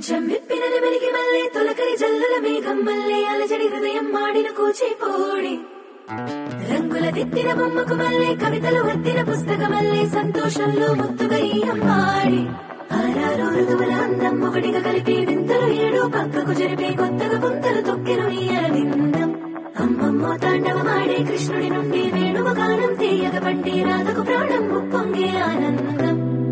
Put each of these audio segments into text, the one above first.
పింఛం విప్పిన నెమలికి మళ్ళీ తొలకరి జల్లుల మేఘం మళ్ళీ అలజడి హృదయం మాడిన కూచిపోడి రంగుల దిద్దిన బొమ్మకు మళ్ళీ కవితలు వత్తిన పుస్తకం మళ్ళీ సంతోషంలో ముత్తుగా ఈ అమ్మాడి ఆరారు ఋతువుల అందం ఒకటిగా కలిపి వింతలు ఏడు పక్కకు జరిపే కొత్తగా పుంతలు తొక్కెను ఈ అరవిందం అమ్మమ్మో తాండవమాడే కృష్ణుడి నుండి వేణువ గానం తీయగ పండి రాధకు ప్రాణం ఉప్పొంగే ఆనందం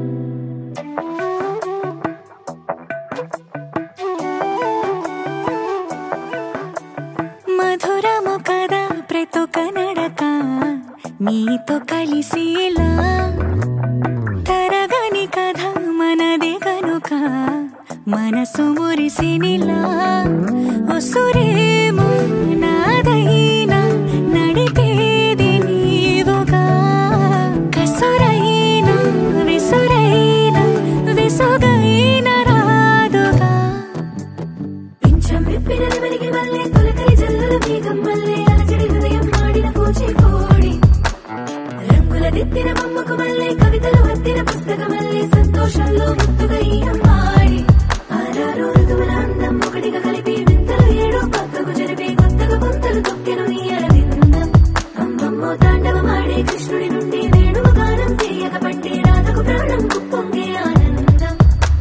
మధురము కదా ప్రతొక నడక నీతో కలిసేలా తరగని కథ మనదే కనుక మనసు మురిసినిలా ఉసురేమో నాదైనా నడిపేది నీవుగా కసురైనా విసురైనా విసుగైన రాదుగా పింఛం విప్పిన నెమలికి మళ్ళీ తొలకరి జల్లుల మేఘం మళ్ళీ అలజడి హృదయం మాడిన కూచిపోడి రంగుల దిద్దిన బొమ్మకు మళ్ళీ కవితలు వత్తిన పుస్తకం మళ్ళీ సంతోషంలో ముత్తుగా ఈ అమ్మాడి ఆరారు ఋతువుల అందం ఒకటిగా కలిపి వింతలు ఏడు పక్కకు జరిపే కొత్తగా పుంతలు తొక్కెను ఈ అరవిందం అమ్మమ్మో తాండవమాడే కృష్ణుడి నుండి వేణువ గానం తీయక పట్టి రాధకు ప్రాణం ఉప్పొంగే ఆనందం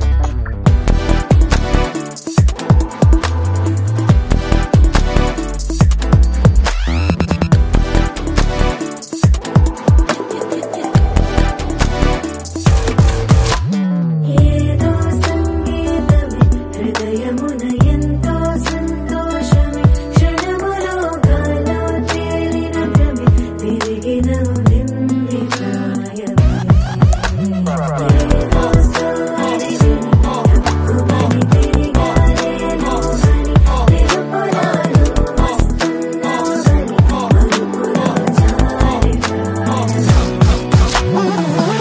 ఏదో సంగీతమే హృదయమున ఎంతో సంతోషమే క్షణములో గాలో తేలిన భ్రమే తిరిగిన నింది ప్రాయమే ఏదో సోడిని హక్కుమని తిరిగాలేను అని తెలుపులాను వస్తున్నావని మరుపులో జారి ప్రాయమే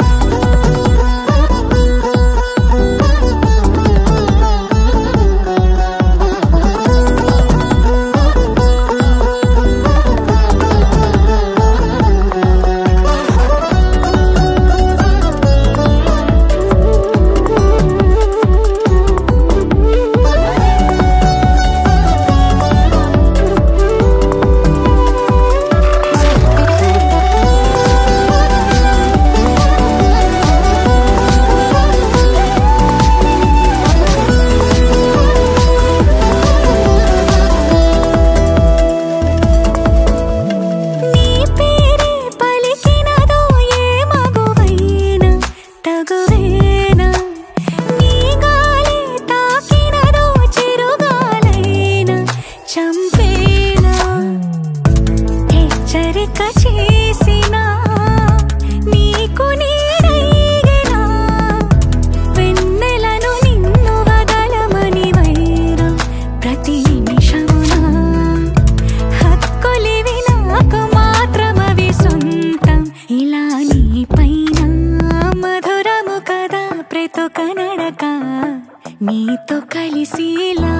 నీ పేరే పలికినదో ఏ మగువైనా తగువేనా నీ గాలి తాకినదో చిరుగాలైనా చంపేనా హెచ్చరిక చేసినా నీకు నీడైగనా వెన్నెలను నిన్ను వదలమని వైరా ప్రతి నిమిషమునా హక్కులివి నాకు మాత్రమవి సొంతం ఇలా నీ పైన మధురము కదా ప్రతొక నడక నీతో కలిసిలా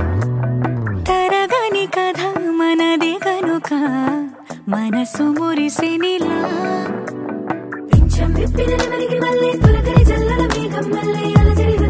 తరగని కథ మనది కనుక మనసు మురిసినిలా పింఛం విప్పిన నెమలికి మళ్ళీ తొలకరి జల్లుల మేఘం మళ్ళీ అలజడి